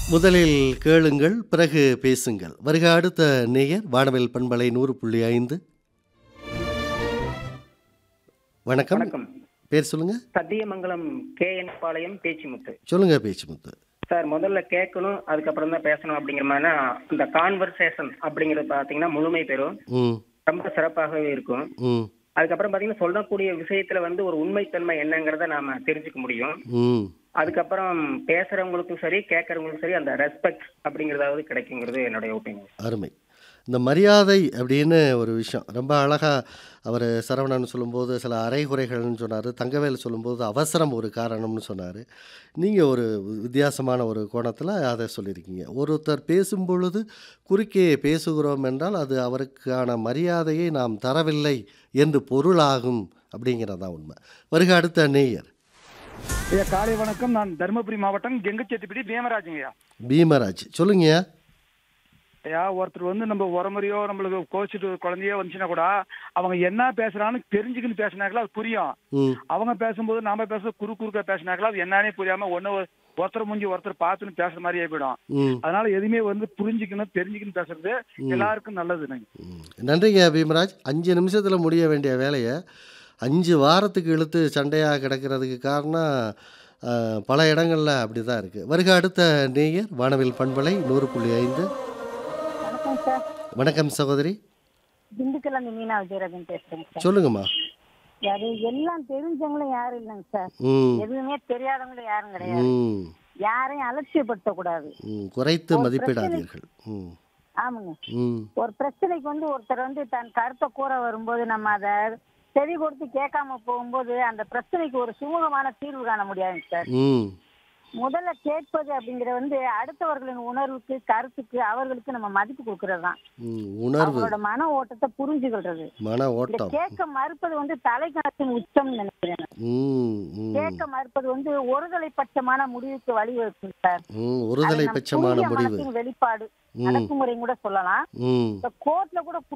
முதலில் கேளுங்கள் பிறகு பேசுங்கள் வருக அடுத்த நேயர் வானவில் பண்பலை நூறு புள்ளி ஐந்து வணக்கம் வணக்கம் பேர் சொல்லுங்க சத்தியமங்கலம் கே என் பாளையம் பேச்சிமுத்து சொல்லுங்க பேச்சுமுத்து சார் முதல்ல கேட்கணும் அதுக்கப்புறம் தான் பேசணும் அப்படிங்கிற மாதிரினா இந்த கான்வர்சேஷன் அப்படிங்கிறது பார்த்தீங்கன்னா முழுமை பெறும் ம் ரொம்ப சிறப்பாகவே இருக்கும் ம் அதுக்கப்புறம் பார்த்தீங்கன்னா சொல்லக்கூடிய விஷயத்துல வந்து ஒரு உண்மைத்தன்மை என்னங்கிறத நாம தெரிஞ்சுக்க முடியும் ம் அதுக்கப்புறம் பேசுறவங்களுக்கும் சரி கேட்கறவங்களுக்கும் சரி அந்த ரெஸ்பெக்ட் அப்படிங்கிறதாவது கிடைக்குங்கிறது என்னுடைய ஒப்பீனியன் அருமை இந்த மரியாதை அப்படின்னு ஒரு விஷயம் ரொம்ப அழகாக அவர் சரவணன் சொல்லும்போது சில அரைகுறைகள்னு சொன்னார் தங்கவேல் சொல்லும்போது அவசரம் ஒரு காரணம்னு சொன்னார் நீங்கள் ஒரு வித்தியாசமான ஒரு கோணத்தில் அதை சொல்லியிருக்கீங்க ஒருத்தர் பேசும் பொழுது குறுக்கே பேசுகிறோம் என்றால் அது அவருக்கான மரியாதையை நாம் தரவில்லை என்று பொருளாகும் அப்படிங்கிறதான் உண்மை வருக அடுத்த நேயர் ஐயா காலை வணக்கம் நான் தருமபுரி மாவட்டம் கெங்கச்செட்டிப்படி பீமராஜுங்கய்யா பீமராஜ் சொல்லுங்கய்யா ஐயா ஒருத்தர் வந்து நம்ம உரமுறையோ நம்மளுக்கு கோச்சிட்டு குழந்தையோ வந்துச்சுன்னா கூட அவங்க என்ன பேசுறான்னு தெரிஞ்சுக்கின்னு பேசினாங்களா அது புரியும் ம் அவங்க பேசும்போது நாம பேச குறு குறுக்க பேசினாங்களா அது என்னன்னே புரியாம ஒன்னு ஒருத்தர் முடிஞ்சு ஒருத்தர் பார்த்துன்னு பேசுற மாதிரியே போயிடும் ம் அதனால எதுவுமே வந்து புரிஞ்சுக்கணும் தெரிஞ்சுக்கணும் பேசுறது எல்லாருக்கும் நல்லது நீங்க ம். நன்றிங்க பீமராஜ் அஞ்சு நிமிஷத்தில் முடிய வேண்டிய வேலையை அஞ்சு வாரத்துக்கு இழுத்து சண்டையாக கிடக்கிறதுக்கு காரணம் அஹ், பல இடங்களில் அப்படி தான் இருக்குது வருக அடுத்த நேயர் வானவில் பண்பலை நூறு புள்ளி ஐந்து வணக்கம் சார் வணக்கம் சகோதரி திண்டுக்கல்ல இருந்து மீனா விஜயராஜன் பேசுறேங்க சார் சொல்லுங்கம்மா அது எல்லாம் தெரிஞ்சவங்களும் யாரும் இல்லைங்க சார் ம் எதுவுமே தெரியாதவங்களும் யாரும் கிடையாது ம் யாரையும் அலட்சியப்படுத்த கூடாது ம் குறைத்து ஒரு மதிப்பிடாதீர்கள் ம் ஆமாங்க ம் ஒரு பிரச்சனைக்கு வந்து ஒருத்தர் வந்து தன் கருத்தை கூற வரும்போது நம்ம அதை செவி கொடுத்து கேட்காம போகும்போது அந்த பிரச்சனைக்கு ஒரு சுமூகமான தீர்வு காண முடியாதுங்க சார் ம் முதல்ல கேட்பது அப்படிங்கிற வந்து அடுத்தவர்களின் உணர்வுக்கு கருத்துக்கு அவர்களுக்கு நம்ம மதிப்பு கொடுக்கறது தான் ம் உணர்வு அவங்களோட மன ஓட்டத்தை புரிஞ்சுக்கிறது மன இந்த ஓட்டம் கேட்க மறுப்பது வந்து தலைக்கணத்தின் உச்சம்னு நினைக்கிறேன் நான். ம் ம் கேட்க மறுப்பது வந்து ஒருதலை பட்சமான முடிவுக்கு வழிவகுக்கும் சார் ம் ஒருதலை அது நம் பட்சமான குறுகிய முடிவு மனத்தின் வெளிப்பாடு ம் அடக்குமுறை கூட சொல்லலாம் ம் இந்த கோர்ட்ல கூட